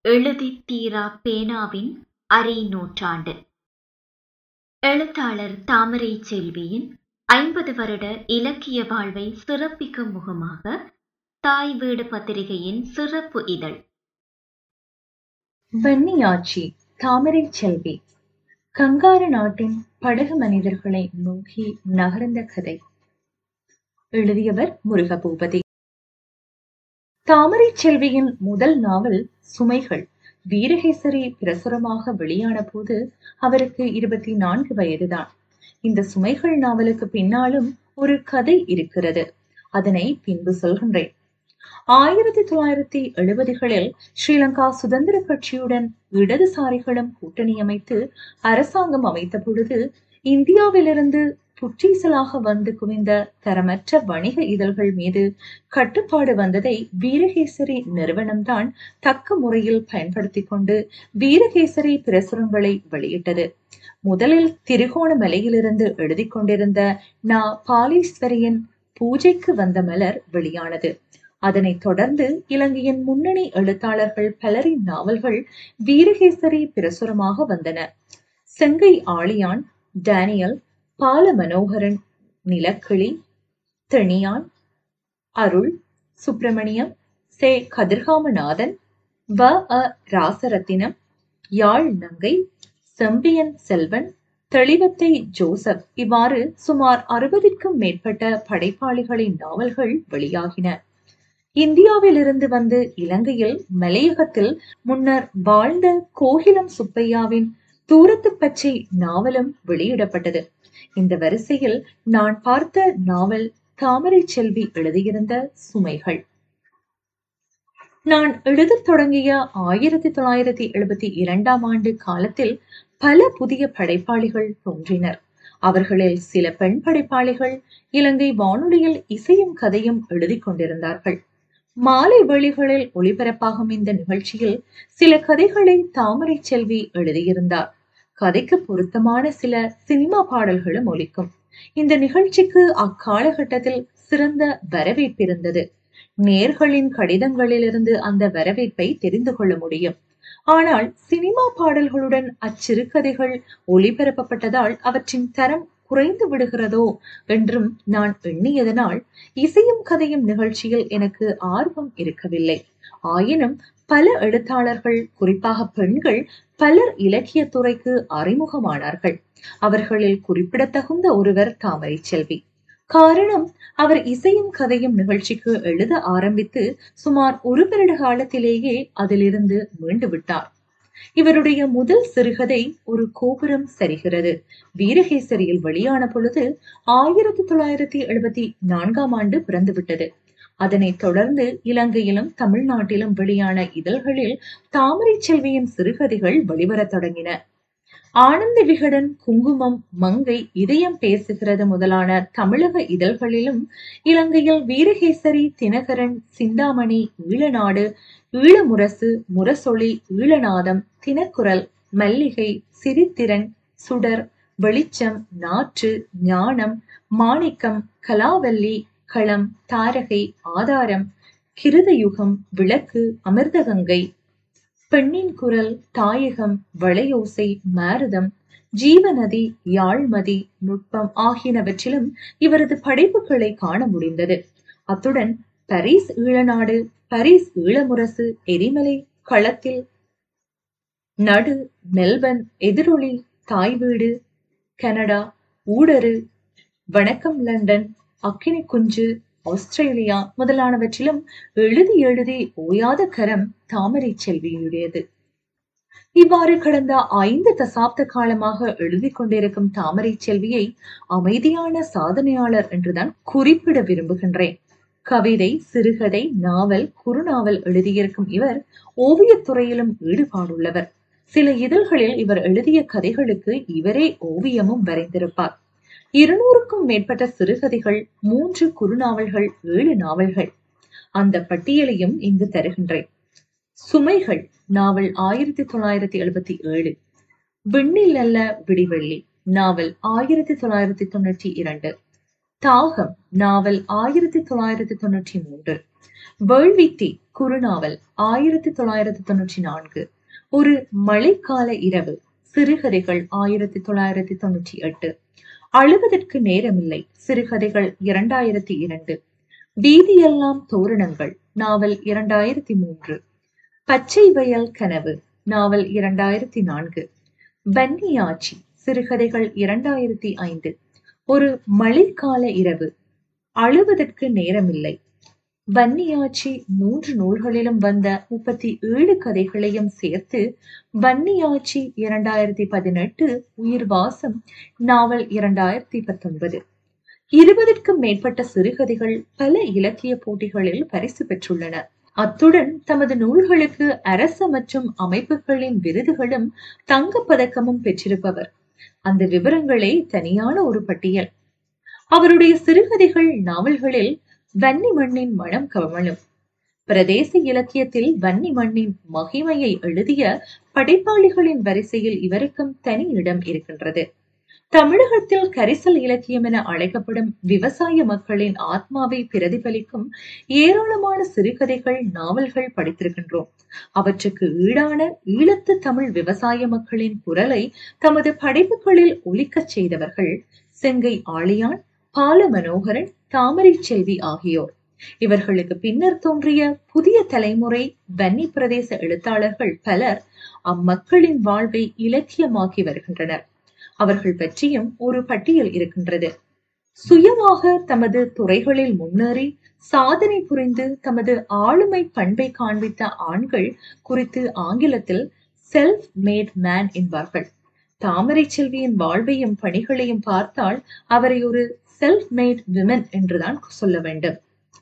எழுதித் தீரா பேனாவின் அரை நூற்றாண்டு எழுத்தாளர் தாமரை செல்வியின் ஐம்பது வருட இலக்கிய வாழ்வை சிறப்பிக்கும் முகமாக தாய் வீடு பத்திரிகையின் சிறப்பு இதழ் வன்னியாட்சி தாமரை செல்வி கங்கார நாட்டின் படகு மனிதர்களை நோக்கி நகர்ந்த கதை எழுதியவர் முருகபூபதி தாமரை செல்வியின் முதல் நாவல் சுமைகள் வீரகேசரி பிரசுரமாக வெளியான போது அவருக்கு இருபத்தி நான்கு வயதுதான் இந்த சுமைகள் நாவலுக்கு பின்னாலும் ஒரு கதை இருக்கிறது அதனை பின்பு சொல்கின்றேன் ஆயிரத்தி தொள்ளாயிரத்தி எழுபதுகளில் ஸ்ரீலங்கா சுதந்திர கட்சியுடன் இடதுசாரிகளும் கூட்டணி அமைத்து அரசாங்கம் அமைத்த பொழுது இந்தியாவிலிருந்து புற்றீசலாக வந்து குவிந்த தரமற்ற வணிக இதழ்கள் மீது கட்டுப்பாடு வந்ததை வீரகேசரி நிறுவனம்தான் தக்க முறையில் பயன்படுத்தி கொண்டு வீரகேசரி பிரசுரங்களை வெளியிட்டது முதலில் திருகோணமலையிலிருந்து எழுதி கொண்டிருந்த நா பாலீஸ்வரியின் பூஜைக்கு வந்த மலர் வெளியானது அதனைத் தொடர்ந்து இலங்கையின் முன்னணி எழுத்தாளர்கள் பலரின் நாவல்கள் வீரகேசரி பிரசுரமாக வந்தன செங்கை ஆழியான் டேனியல் பால மனோகரன் நிலக்கிளி தெணியான் அருள் சுப்பிரமணியம் சே கதிர்காமநாதன் வ அ ராசரத்தினம் யாழ் நங்கை செம்பியன் செல்வன் தெளிவத்தை ஜோசப் இவ்வாறு சுமார் அறுபதிற்கும் மேற்பட்ட படைப்பாளிகளின் நாவல்கள் வெளியாகின இந்தியாவிலிருந்து வந்து இலங்கையில் மலையகத்தில் முன்னர் வாழ்ந்த கோகிலம் சுப்பையாவின் தூரத்து பச்சை நாவலும் வெளியிடப்பட்டது இந்த வரிசையில் நான் பார்த்த நாவல் தாமரை செல்வி எழுதியிருந்த சுமைகள் நான் எழுதத் தொடங்கிய ஆயிரத்தி தொள்ளாயிரத்தி எழுபத்தி இரண்டாம் ஆண்டு காலத்தில் பல புதிய படைப்பாளிகள் தோன்றினர் அவர்களில் சில பெண் படைப்பாளிகள் இலங்கை வானொலியில் இசையும் கதையும் எழுதி கொண்டிருந்தார்கள் மாலை வேளைகளில் ஒளிபரப்பாகும் இந்த நிகழ்ச்சியில் சில கதைகளை தாமரை செல்வி எழுதியிருந்தார் கதைக்கு பொருத்தமான சில சினிமா பாடல்களும் ஒலிக்கும் இந்த நிகழ்ச்சிக்கு அக்காலகட்டத்தில் சிறந்த வரவேற்பிருந்தது நேர்களின் கடிதங்களிலிருந்து அந்த வரவேற்பை தெரிந்து கொள்ள முடியும் ஆனால் சினிமா பாடல்களுடன் அச்சிறுகதைகள் ஒளிபரப்பப்பட்டதால் அவற்றின் தரம் குறைந்து விடுகிறதோ என்றும் நான் எண்ணியதனால் இசையும் கதையும் நிகழ்ச்சியில் எனக்கு ஆர்வம் இருக்கவில்லை ஆயினும் பல எழுத்தாளர்கள் குறிப்பாக பெண்கள் பலர் இலக்கிய துறைக்கு அறிமுகமானார்கள் அவர்களில் குறிப்பிடத்தகுந்த ஒருவர் தாமரை செல்வி காரணம் அவர் இசையும் கதையும் நிகழ்ச்சிக்கு எழுத ஆரம்பித்து சுமார் ஒரு வருட காலத்திலேயே அதிலிருந்து மீண்டு விட்டார் இவருடைய முதல் சிறுகதை ஒரு கோபுரம் சரிகிறது வீரகேசரியில் வெளியான பொழுது ஆயிரத்தி தொள்ளாயிரத்தி எழுபத்தி நான்காம் ஆண்டு பிறந்துவிட்டது அதனைத் தொடர்ந்து இலங்கையிலும் தமிழ்நாட்டிலும் வெளியான இதழ்களில் தாமரை செல்வியின் சிறுகதைகள் வெளிவரத் தொடங்கின ஆனந்த விகடன் குங்குமம் மங்கை இதயம் பேசுகிறது முதலான தமிழக இதழ்களிலும் இலங்கையில் வீரகேசரி தினகரன் சிந்தாமணி ஈழநாடு ஈழமுரசு முரசொளி ஈழநாதம் தினக்குரல் மல்லிகை சிரித்திரன் சுடர் வெளிச்சம் நாற்று ஞானம் மாணிக்கம் கலாவல்லி களம் தாரகை ஆதாரம் கிருதயுகம் விளக்கு அமிர்தகங்கை பெண்ணின் குரல் தாயகம் வளையோசை மாருதம் ஜீவநதி யாழ்மதி நுட்பம் ஆகியனவற்றிலும் இவரது படைப்புகளை காண முடிந்தது அத்துடன் பரிஸ் ஈழநாடு பரிஸ் ஈழமுரசு எரிமலை களத்தில் நடு மெல்பர்ன் எதிரொலி தாய் வீடு கனடா ஊடரு வணக்கம் லண்டன் அக்கினி குஞ்சு ஆஸ்திரேலியா முதலானவற்றிலும் எழுதி எழுதி ஓயாத கரம் தாமரை செல்வியுடையது இவ்வாறு கடந்த ஐந்து தசாப்த காலமாக எழுதி கொண்டிருக்கும் தாமரை செல்வியை அமைதியான சாதனையாளர் என்றுதான் குறிப்பிட விரும்புகின்றேன் கவிதை சிறுகதை நாவல் குறுநாவல் எழுதியிருக்கும் இவர் ஓவியத்துறையிலும் ஈடுபாடுள்ளவர் சில இதழ்களில் இவர் எழுதிய கதைகளுக்கு இவரே ஓவியமும் வரைந்திருப்பார் இருநூறுக்கும் மேற்பட்ட சிறுகதைகள் மூன்று குறுநாவல்கள் ஏழு நாவல்கள் அந்த பட்டியலையும் இங்கு தருகின்றேன் சுமைகள் நாவல் ஆயிரத்தி தொள்ளாயிரத்தி எழுபத்தி ஏழு விண்ணில் அல்ல விடிவெள்ளி நாவல் ஆயிரத்தி தொள்ளாயிரத்தி தொண்ணூற்றி இரண்டு தாகம் நாவல் ஆயிரத்தி தொள்ளாயிரத்தி தொண்ணூற்றி மூன்று வேள்வித்தி குறுநாவல் ஆயிரத்தி தொள்ளாயிரத்தி தொண்ணூற்றி நான்கு ஒரு மழைக்கால இரவு சிறுகதைகள் ஆயிரத்தி தொள்ளாயிரத்தி தொண்ணூற்றி எட்டு அழுவதற்கு நேரமில்லை சிறுகதைகள் இரண்டாயிரத்தி இரண்டு வீதியெல்லாம் தோரணங்கள் நாவல் இரண்டாயிரத்தி மூன்று பச்சை வயல் கனவு நாவல் இரண்டாயிரத்தி நான்கு வன்னியாட்சி சிறுகதைகள் இரண்டாயிரத்தி ஐந்து ஒரு மழைக்கால இரவு அழுவதற்கு நேரமில்லை வன்னியாட்சி மூன்று நூல்களிலும் வந்த முப்பத்தி ஏழு கதைகளையும் சேர்த்து வன்னியாட்சி இரண்டாயிரத்தி பதினெட்டு உயிர் வாசம் நாவல் இரண்டாயிரத்தி பத்தொன்பது இருபதுக்கும் மேற்பட்ட சிறுகதைகள் பல இலக்கிய போட்டிகளில் பரிசு பெற்றுள்ளன அத்துடன் தமது நூல்களுக்கு அரச மற்றும் அமைப்புகளின் விருதுகளும் தங்கப் பதக்கமும் பெற்றிருப்பவர் அந்த விவரங்களே தனியான ஒரு பட்டியல் அவருடைய சிறுகதைகள் நாவல்களில் வன்னி மண்ணின் மனம் கமழும் பிரதேச இலக்கியத்தில் வன்னி மண்ணின் மகிமையை எழுதிய படைப்பாளிகளின் வரிசையில் இவருக்கும் தனி இடம் இருக்கின்றது தமிழகத்தில் கரிசல் இலக்கியம் என அழைக்கப்படும் விவசாய மக்களின் ஆத்மாவை பிரதிபலிக்கும் ஏராளமான சிறுகதைகள் நாவல்கள் படித்திருக்கின்றோம் அவற்றுக்கு ஈடான ஈழத்து தமிழ் விவசாய மக்களின் குரலை தமது படைப்புகளில் ஒலிக்கச் செய்தவர்கள் செங்கை ஆழியான் பால மனோகரன் தாமரை செல்வி ஆகியோர் இவர்களுக்கு பின்னர் தோன்றிய புதிய தலைமுறை வன்னி பிரதேச எழுத்தாளர்கள் பலர் அம்மக்களின் வாழ்வை இலக்கியமாக்கி வருகின்றனர் அவர்கள் பற்றியும் ஒரு பட்டியல் இருக்கின்றது சுயமாக தமது துறைகளில் முன்னேறி சாதனை புரிந்து தமது ஆளுமை பண்பை காண்பித்த ஆண்கள் குறித்து ஆங்கிலத்தில் செல்ஃப் மேட் மேன் என்பார்கள் தாமரை செல்வியின் வாழ்வையும் பணிகளையும் பார்த்தால் அவரை ஒரு செல்ஃப் மேட் விமன் என்றுதான் சொல்ல வேண்டும்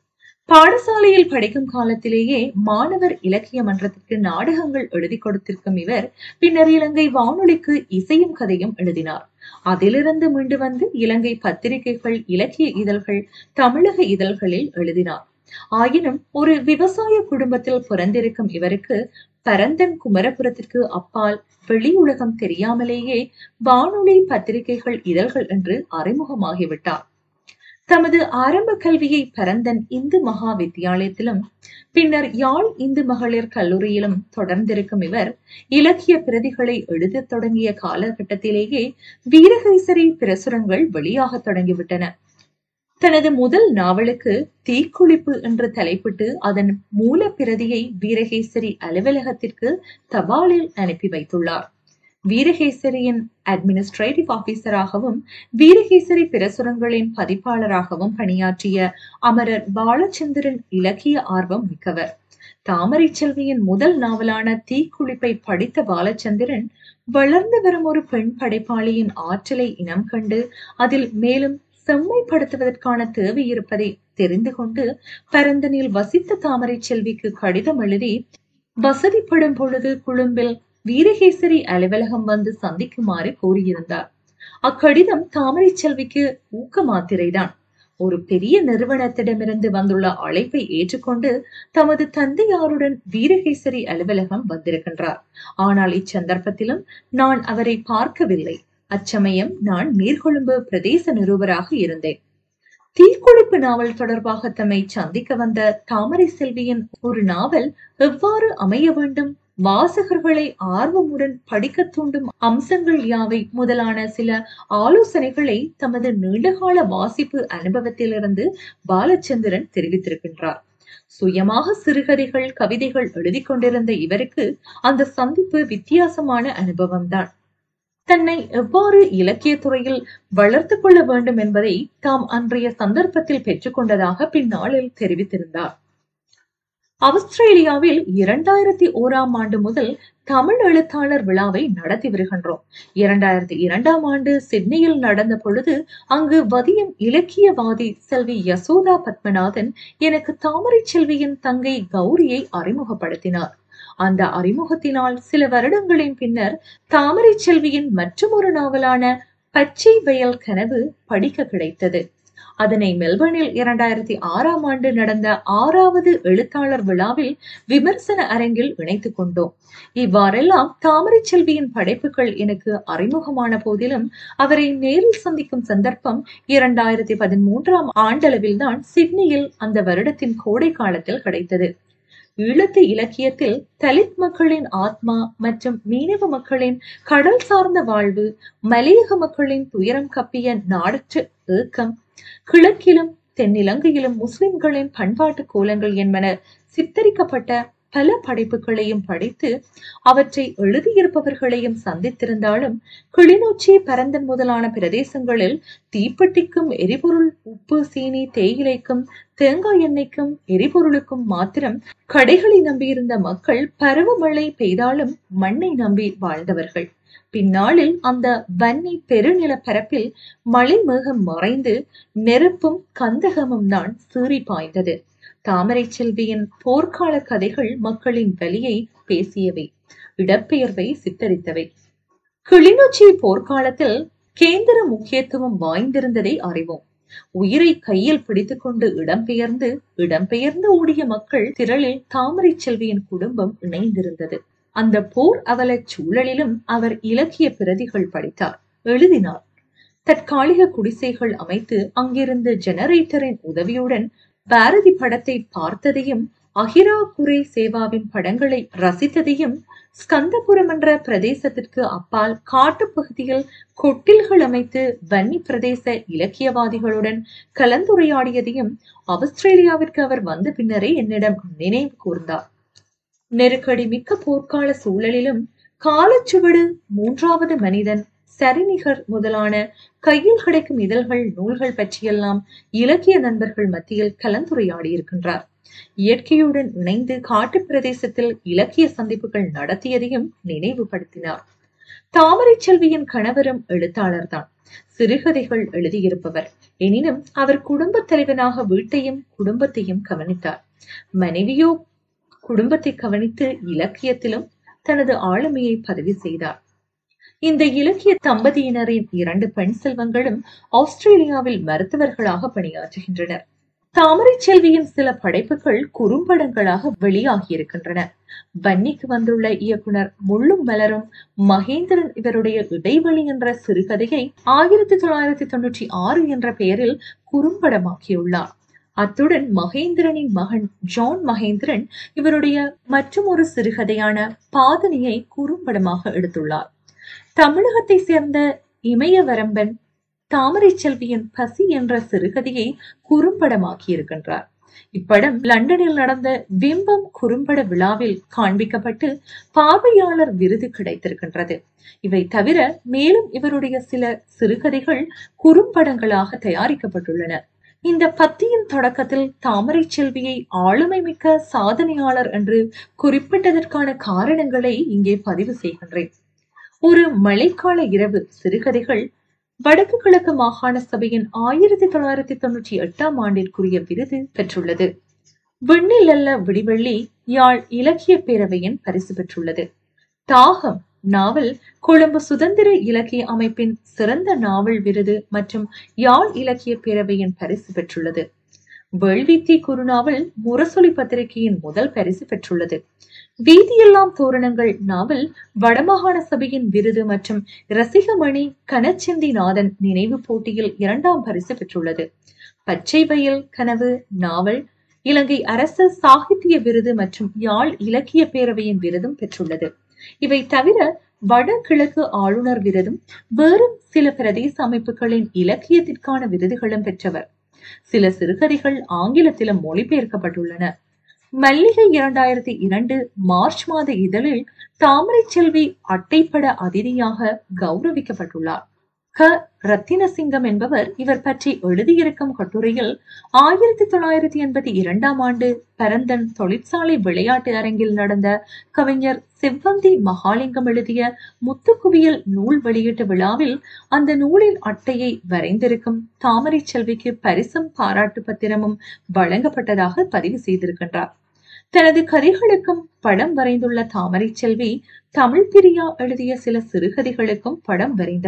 பாடசாலையில் படிக்கும் காலத்திலேயே மாணவர் இலக்கிய மன்றத்திற்கு நாடகங்கள் எழுதி கொடுத்திருக்கும் இவர் பின்னர் இலங்கை வானொலிக்கு இசையும் கதையும் எழுதினார் அதிலிருந்து மீண்டு வந்து இலங்கை பத்திரிகைகள் இலக்கிய இதழ்கள் தமிழக இதழ்களில் எழுதினார் ஆயினும் ஒரு விவசாய குடும்பத்தில் பிறந்திருக்கும் இவருக்கு பரந்தன் குமரபுரத்திற்கு அப்பால் வெளி உலகம் தெரியாமலேயே வானொலி பத்திரிகைகள் இதழ்கள் என்று அறிமுகமாகிவிட்டார் தமது ஆரம்ப கல்வியை பரந்தன் இந்து மகா வித்தியாலயத்திலும் பின்னர் யாழ் இந்து மகளிர் கல்லூரியிலும் தொடர்ந்திருக்கும் இவர் இலக்கிய பிரதிகளை எழுதத் தொடங்கிய காலகட்டத்திலேயே வீரகேசரி பிரசுரங்கள் வெளியாக தொடங்கிவிட்டன தனது முதல் நாவலுக்கு தீக்குளிப்பு என்று தலைப்பிட்டு அதன் மூல பிரதியை வீரகேசரி அலுவலகத்திற்கு தபாலில் அனுப்பி வைத்துள்ளார் வீரகேசரியின் அட்மினிஸ்ட்ரேட்டிவ் ஆபீசராகவும் வீரகேசரி பிரசுரங்களின் பதிப்பாளராகவும் பணியாற்றிய அமரர் பாலச்சந்திரன் இலக்கிய ஆர்வம் மிக்கவர் தாமரை செல்வியின் முதல் நாவலான தீக்குளிப்பை படித்த பாலச்சந்திரன் வளர்ந்து வரும் ஒரு பெண் படைப்பாளியின் ஆற்றலை இனம் கண்டு அதில் மேலும் செம்மைப்படுத்துவதற்கான தேவை இருப்பதை தெரிந்து கொண்டு பரந்தனில் வசித்த தாமரை செல்விக்கு கடிதம் எழுதி வசதிப்படும் பொழுது குழும்பில் வீரகேசரி அலுவலகம் வந்து சந்திக்குமாறு கூறியிருந்தார் அக்கடிதம் தாமரை செல்விக்கு ஊக்க மாத்திரைதான் ஒரு பெரிய நிறுவனத்திடமிருந்து வந்துள்ள அழைப்பை ஏற்றுக்கொண்டு தமது தந்தையாருடன் வீரகேசரி அலுவலகம் வந்திருக்கின்றார் ஆனால் இச்சந்தர்ப்பத்திலும் நான் அவரை பார்க்கவில்லை அச்சமயம் நான் நீர்கொழும்பு பிரதேச நிருபராக இருந்தேன் தீக்குளிப்பு நாவல் தொடர்பாக தம்மை சந்திக்க வந்த தாமரை செல்வியின் ஒரு நாவல் எவ்வாறு அமைய வேண்டும் வாசகர்களை ஆர்வமுடன் படிக்க தூண்டும் அம்சங்கள் யாவை முதலான சில ஆலோசனைகளை தமது நீண்டகால வாசிப்பு அனுபவத்திலிருந்து பாலச்சந்திரன் தெரிவித்திருக்கின்றார் சுயமாக சிறுகதைகள் கவிதைகள் எழுதி கொண்டிருந்த இவருக்கு அந்த சந்திப்பு வித்தியாசமான அனுபவம்தான் தன்னை எவ்வாறு இலக்கிய துறையில் வளர்த்து கொள்ள வேண்டும் என்பதை தாம் அன்றைய சந்தர்ப்பத்தில் பெற்றுக்கொண்டதாக பின்னாளில் தெரிவித்திருந்தார் ஆஸ்திரேலியாவில் இரண்டாயிரத்தி ஓராம் ஆண்டு முதல் தமிழ் எழுத்தாளர் விழாவை நடத்தி வருகின்றோம் இரண்டாயிரத்தி இரண்டாம் ஆண்டு சிட்னியில் நடந்த பொழுது அங்கு வதியம் இலக்கியவாதி செல்வி யசோதா பத்மநாதன் எனக்கு தாமரை செல்வியின் தங்கை கௌரியை அறிமுகப்படுத்தினார் அந்த அறிமுகத்தினால் சில வருடங்களின் பின்னர் தாமரை செல்வியின் மற்றொரு நாவலான பச்சை வயல் கனவு படிக்க கிடைத்தது அதனை மெல்பர்னில் இரண்டாயிரத்தி ஆறாம் ஆண்டு நடந்த ஆறாவது எழுத்தாளர் விழாவில் விமர்சன அரங்கில் இணைத்துக் கொண்டோம் இவ்வாறெல்லாம் தாமரை செல்வியின் படைப்புகள் எனக்கு அறிமுகமான போதிலும் அவரை நேரில் சந்திக்கும் சந்தர்ப்பம் இரண்டாயிரத்தி பதிமூன்றாம் ஆண்டளவில்தான் சிட்னியில் அந்த வருடத்தின் கோடை காலத்தில் கிடைத்தது ஈழத்து இலக்கியத்தில் தலித் மக்களின் ஆத்மா மற்றும் மீனவ மக்களின் கடல் சார்ந்த வாழ்வு மலையக மக்களின் துயரம் கப்பிய நாடற்ற ஏக்கம் கிழக்கிலும் தென்னிலங்கையிலும் முஸ்லிம்களின் பண்பாட்டு கோலங்கள் என்பன சித்தரிக்கப்பட்ட பல படைப்புகளையும் படித்து அவற்றை எழுதியிருப்பவர்களையும் சந்தித்திருந்தாலும் கிளிநொச்சி பரந்தன் முதலான பிரதேசங்களில் தீப்பெட்டிக்கும் எரிபொருள் உப்பு சீனி தேயிலைக்கும் தேங்காய் எண்ணெய்க்கும் எரிபொருளுக்கும் மாத்திரம் கடைகளை நம்பியிருந்த மக்கள் பருவமழை பெய்தாலும் மண்ணை நம்பி வாழ்ந்தவர்கள் பின்னாளில் அந்த வன்னி பெருநிலப்பரப்பில் மழை மேகம் மறைந்து நெருப்பும் கந்தகமும் தான் சீறி பாய்ந்தது தாமரை செல்வியின் போர்க்கால கதைகள் மக்களின் வலியை பேசியவை இடப்பெயர்வை சித்தரித்தவை கிளிநொச்சி போர்க்காலத்தில் கேந்திர முக்கியத்துவம் வாய்ந்திருந்ததை அறிவோம் உயிரை கையில் பிடித்துக்கொண்டு இடம்பெயர்ந்து இடம்பெயர்ந்து ஓடிய மக்கள் திரளில் தாமரை செல்வியின் குடும்பம் இணைந்திருந்தது அந்த போர் அவல சூழலிலும் அவர் இலக்கிய பிரதிகள் படித்தார் எழுதினார் தற்காலிக குடிசைகள் அமைத்து அங்கிருந்த ஜெனரேட்டரின் உதவியுடன் பாரதி படத்தை பார்த்ததையும் அகிரா குரே சேவாவின் படங்களை ரசித்ததையும் ஸ்கந்தபுரம் என்ற பிரதேசத்திற்கு அப்பால் காட்டுப்பகுதியில் கொட்டில்கள் அமைத்து வன்னி பிரதேச இலக்கியவாதிகளுடன் கலந்துரையாடியதையும் ஆஸ்திரேலியாவிற்கு அவர் வந்த பின்னரே என்னிடம் நினைவு கூர்ந்தார் நெருக்கடி மிக்க போர்க்கால சூழலிலும் காலச்சுவடு மூன்றாவது மனிதன் சரிநிகர் முதலான கையில் கிடைக்கும் இதழ்கள் நூல்கள் பற்றியெல்லாம் இலக்கிய நண்பர்கள் மத்தியில் கலந்துரையாடி இருக்கின்றார் இயற்கையுடன் இணைந்து காட்டு பிரதேசத்தில் இலக்கிய சந்திப்புகள் நடத்தியதையும் நினைவுபடுத்தினார் தாமரை செல்வியின் கணவரும் எழுத்தாளர்தான் சிறுகதைகள் எழுதியிருப்பவர் எனினும் அவர் குடும்பத் தலைவனாக வீட்டையும் குடும்பத்தையும் கவனித்தார் மனைவியோ குடும்பத்தை கவனித்து இலக்கியத்திலும் தனது ஆளுமையை பதிவு செய்தார் இந்த இலக்கிய தம்பதியினரின் இரண்டு பெண் செல்வங்களும் ஆஸ்திரேலியாவில் மருத்துவர்களாக பணியாற்றுகின்றனர் தாமரை செல்வியின் சில படைப்புகள் குறும்படங்களாக வெளியாகி இருக்கின்றன வன்னிக்கு வந்துள்ள இயக்குனர் முள்ளும் மலரும் மகேந்திரன் இவருடைய இடைவெளி என்ற சிறுகதையை ஆயிரத்தி தொள்ளாயிரத்தி தொண்ணூற்றி ஆறு என்ற பெயரில் குறும்படமாக்கியுள்ளார் அத்துடன் மகேந்திரனின் மகன் ஜான் மகேந்திரன் இவருடைய மற்றொரு சிறுகதையான பாதனியை குறும்படமாக எடுத்துள்ளார் தமிழகத்தை சேர்ந்த இமயவரம்பன் தாமரை செல்வியின் பசி என்ற சிறுகதையை குறும்படமாக்கி இருக்கின்றார் இப்படம் லண்டனில் நடந்த பிம்பம் குறும்பட விழாவில் காண்பிக்கப்பட்டு பார்வையாளர் விருது கிடைத்திருக்கின்றது இவை தவிர மேலும் இவருடைய சில சிறுகதைகள் குறும்படங்களாக தயாரிக்கப்பட்டுள்ளன இந்த பத்தியின் தொடக்கத்தில் தாமரை செல்வியை ஆளுமை மிக்க சாதனையாளர் என்று குறிப்பிட்டதற்கான காரணங்களை இங்கே பதிவு செய்கின்றேன் ஒரு மழைக்கால இரவு சிறுகதைகள் வடக்கு கிழக்கு மாகாண சபையின் ஆயிரத்தி தொள்ளாயிரத்தி தொண்ணூற்றி எட்டாம் ஆண்டிற்குரிய விருது பெற்றுள்ளது விண்ணில் அல்ல விடிவெள்ளி யாழ் இலக்கிய பேரவையின் பரிசு பெற்றுள்ளது தாகம் நாவல் கொழும்பு சுதந்திர இலக்கிய அமைப்பின் சிறந்த நாவல் விருது மற்றும் யாழ் இலக்கிய பேரவையின் பரிசு பெற்றுள்ளது வேள்வித்தி குறுநாவல் முரசொலி பத்திரிகையின் முதல் பரிசு பெற்றுள்ளது வீதியெல்லாம் தோரணங்கள் நாவல் வடமாகாண சபையின் விருது மற்றும் ரசிகமணி கனச்செந்தி நாதன் நினைவு போட்டியில் இரண்டாம் பரிசு பெற்றுள்ளது பச்சை வயல் கனவு நாவல் இலங்கை அரச சாகித்ய விருது மற்றும் யாழ் இலக்கிய பேரவையின் விருதும் பெற்றுள்ளது இவை தவிர வடகிழக்கு ஆளுநர் விருதும் வேறு சில பிரதேச அமைப்புகளின் இலக்கியத்திற்கான விருதுகளும் பெற்றவர் சில சிறுகதைகள் ஆங்கிலத்திலும் மொழிபெயர்க்கப்பட்டுள்ளன மல்லிகை இரண்டாயிரத்தி இரண்டு மார்ச் மாத இதழில் தாமரை செல்வி அட்டைப்பட அதிதியாக கௌரவிக்கப்பட்டுள்ளார் க ரத்தினசிங்கம் என்பவர் இவர் பற்றி எழுதியிருக்கும் கட்டுரையில் ஆயிரத்தி தொள்ளாயிரத்தி எண்பத்தி இரண்டாம் ஆண்டு பரந்தன் தொழிற்சாலை விளையாட்டு அரங்கில் நடந்த கவிஞர் செவ்வந்தி மகாலிங்கம் எழுதிய முத்துக்குவியல் நூல் வெளியீட்டு விழாவில் அந்த நூலின் அட்டையை வரைந்திருக்கும் தாமரை செல்விக்கு பரிசும் பாராட்டு பத்திரமும் வழங்கப்பட்டதாக பதிவு செய்திருக்கின்றார் தனது கதைகளுக்கும் படம் வரைந்துள்ள தாமரை செல்வி தமிழ் பிரியா எழுதிய சில சிறுகதைகளுக்கும் படம் வரைந்தவர்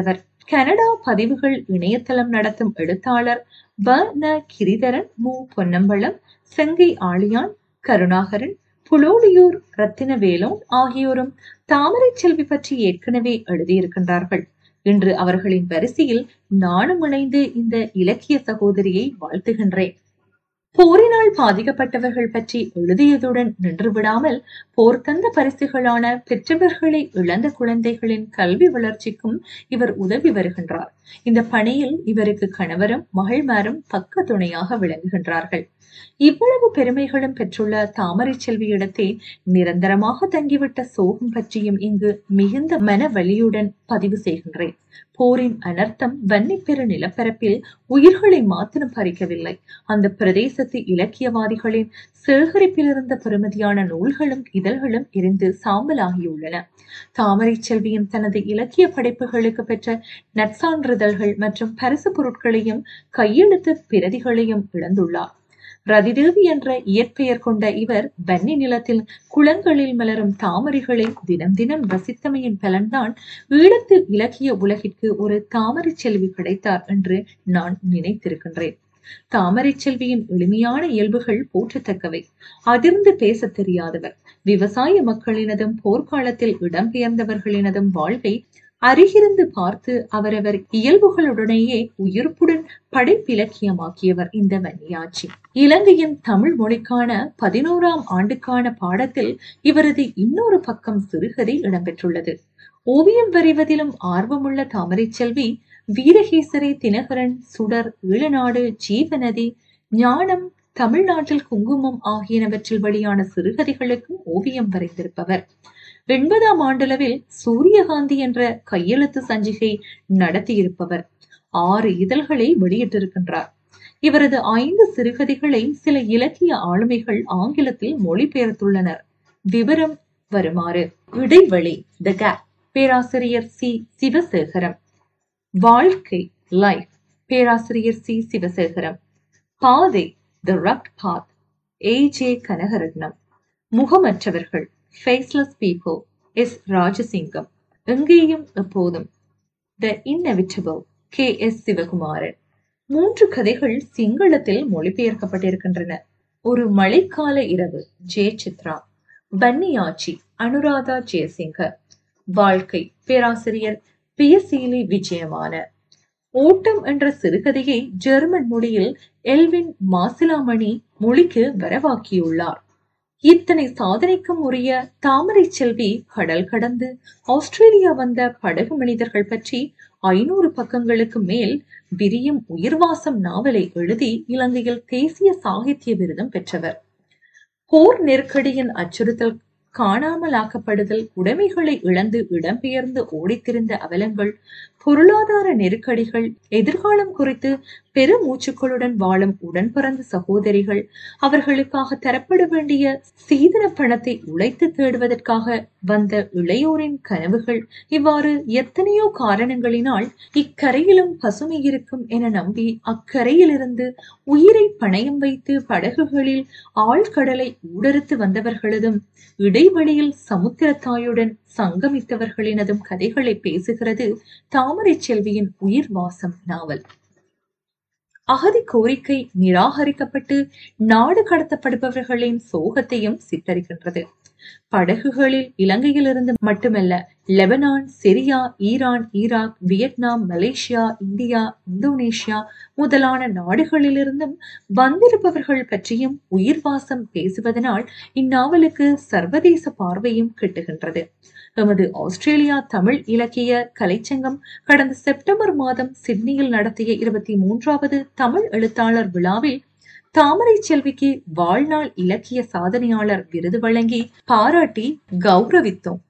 கனடா பதிவுகள் இணையதளம் நடத்தும் எழுத்தாளர் வ ந கிரிதரன் மு பொன்னம்பலம் செங்கை ஆழியான் கருணாகரன் புலோடியூர் ரத்தினவேலோன் ஆகியோரும் தாமரை செல்வி பற்றி ஏற்கனவே எழுதியிருக்கின்றார்கள் இன்று அவர்களின் வரிசையில் நானும் இணைந்து இந்த இலக்கிய சகோதரியை வாழ்த்துகின்றேன் போரினால் பாதிக்கப்பட்டவர்கள் பற்றி எழுதியதுடன் நின்று விடாமல் போர் தந்த பரிசுகளான பெற்றவர்களை இழந்த குழந்தைகளின் கல்வி வளர்ச்சிக்கும் இவர் உதவி வருகின்றார் இந்த பணியில் இவருக்கு கணவரும் மகள்மாரும் பக்க துணையாக விளங்குகின்றார்கள் இவ்வளவு பெருமைகளும் பெற்றுள்ள தாமரை செல்வியிடத்தே நிரந்தரமாக தங்கிவிட்ட சோகம் பற்றியும் இங்கு மிகுந்த மன வலியுடன் பதிவு செய்கின்றேன் போரின் அனர்த்தம் வன்னிப்பெரு நிலப்பரப்பில் உயிர்களை மாத்திரம் பறிக்கவில்லை அந்த பிரதேசத்து இலக்கியவாதிகளின் சேகரிப்பில் இருந்த பெருமதியான நூல்களும் இதழ்களும் எரிந்து சாம்பலாகியுள்ளன தாமரை செல்வியும் தனது இலக்கிய படைப்புகளுக்கு பெற்ற நற்சான்றிதழ்கள் மற்றும் பரிசு பொருட்களையும் கையெழுத்து பிரதிகளையும் இழந்துள்ளார் ரதிதேவி என்ற இயற்பெயர் கொண்ட இவர் வன்னி நிலத்தில் குளங்களில் மலரும் தாமரைகளை தினம் தினம் ரசித்தமையின் பலன்தான் ஈழத்து இலக்கிய உலகிற்கு ஒரு தாமரை செல்வி கிடைத்தார் என்று நான் நினைத்திருக்கின்றேன் தாமரை செல்வியின் எளிமையான இயல்புகள் போற்றத்தக்கவை அதிர்ந்து பேசத் தெரியாதவர் விவசாய மக்களினதும் போர்க்காலத்தில் இடம்பெயர்ந்தவர்களினதும் வாழ்வை அருகிருந்து பார்த்து அவரவர் இயல்புகளுடனேயே உயிர்ப்புடன் படைப்பிலக்கியமாக்கியவர் இந்த வன்னியாட்சி இலங்கையின் தமிழ் மொழிக்கான பதினோராம் ஆண்டுக்கான பாடத்தில் இவரது இன்னொரு பக்கம் சிறுகதை இடம்பெற்றுள்ளது ஓவியம் வரைவதிலும் ஆர்வமுள்ள தாமரை செல்வி வீரகேசரி தினகரன் சுடர் ஈழநாடு ஜீவநதி ஞானம் தமிழ்நாட்டில் குங்குமம் ஆகியனவற்றில் வெளியான சிறுகதைகளுக்கும் ஓவியம் வரைந்திருப்பவர் எண்பதாம் ஆண்டளவில் சூரியகாந்தி என்ற கையெழுத்து சஞ்சிகை நடத்தியிருப்பவர் ஆறு இதழ்களை வெளியிட்டிருக்கின்றார் இவரது ஐந்து சிறுகதைகளை சில இலக்கிய ஆளுமைகள் ஆங்கிலத்தில் மொழிபெயர்த்துள்ளனர் விவரம் வருமாறு இடைவெளி த கேப் பேராசிரியர் சி சிவசேகரம் வாழ்க்கை லைஃப் பேராசிரியர் சி சிவசேகரம் பாதை the rug path A J Kanagaratnam முகமற்றவர்கள் ஃபேஸ்லெஸ் பீப்புள் எஸ் ராஜசிங்கம் எங்கேயும் எப்போதும் the inevitable K S Sivakumaran மூன்று கதைகள் சிங்களத்தில் மொழிபெயர்க்கப்பட்டிருக்கின்றன ஒரு மழைக்கால இரவு ஜே சித்ரா பன்னியாச்சி அனுராதா ஜெயசிங்கர் வாழ்க்கை பேராசிரியர் பியசீலி விஜயமான ஓட்டம் என்ற சிறுகதையை ஜெர்மன் மொழியில் எல்வின் மாசிலாமணி மொழிக்கு வரவாக்கியுள்ளார் இத்தனை சாதனைக்கும் உரிய தாமரை செல்வி கடல் கடந்து ஆஸ்திரேலியா வந்த படகு மனிதர்கள் பற்றி ஐநூறு பக்கங்களுக்கு மேல் விரியும் உயிர்வாசம் நாவலை எழுதி இலங்கையில் தேசிய சாகித்ய விருதும் பெற்றவர் போர் நெருக்கடியின் அச்சுறுத்தல் காணாமலாக்கப்படுதல் உடைமைகளை இழந்து இடம்பெயர்ந்து ஓடித்திருந்த அவலங்கள் பொருளாதார நெருக்கடிகள் எதிர்காலம் குறித்து பெருமூச்சுக்களுடன் வாழும் உடன் பிறந்த சகோதரிகள் அவர்களுக்காக தரப்பட வேண்டிய சீதன பணத்தை உழைத்து தேடுவதற்காக வந்த இளையோரின் கனவுகள் இவ்வாறு எத்தனையோ காரணங்களினால் இக்கரையிலும் பசுமை இருக்கும் என நம்பி அக்கரையிலிருந்து உயிரை பணயம் வைத்து படகுகளில் ஆழ்கடலை ஊடறுத்து வந்தவர்களதும் இடைவெளியில் சமுத்திரத்தாயுடன் சங்கமித்தவர்களினதும் கதைகளை பேசுகிறது தாமரை செல்வியின் உயிர் வாசம் நாவல் அகதி கோரிக்கை நிராகரிக்கப்பட்டு நாடு கடத்தப்படுபவர்களின் சோகத்தையும் சித்தரிக்கின்றது படகுகளில் இலங்கையிலிருந்து மட்டுமல்ல Lebanon Syria Iran Iraq Vietnam Malaysia India Indonesia முதலான நாடுகளிலிருந்தும் வந்திருப்பவர்கள் பற்றியும் உயிர்வாசம் பேசுவதனால் இந்நாவலுக்கு சர்வதேச பார்வையும் கிட்டுகின்றது எமது ஆஸ்திரேலியா தமிழ் இலக்கிய கலைச்சங்கம் கடந்த செப்டம்பர் மாதம் சிட்னியில் நடத்திய இருபத்தி மூன்றாவது தமிழ் எழுத்தாளர் விழாவில் தாமரை செல்விக்கு வாழ்நாள் இலக்கிய சாதனையாளர் விருது வழங்கி பாராட்டி கௌரவித்தோம்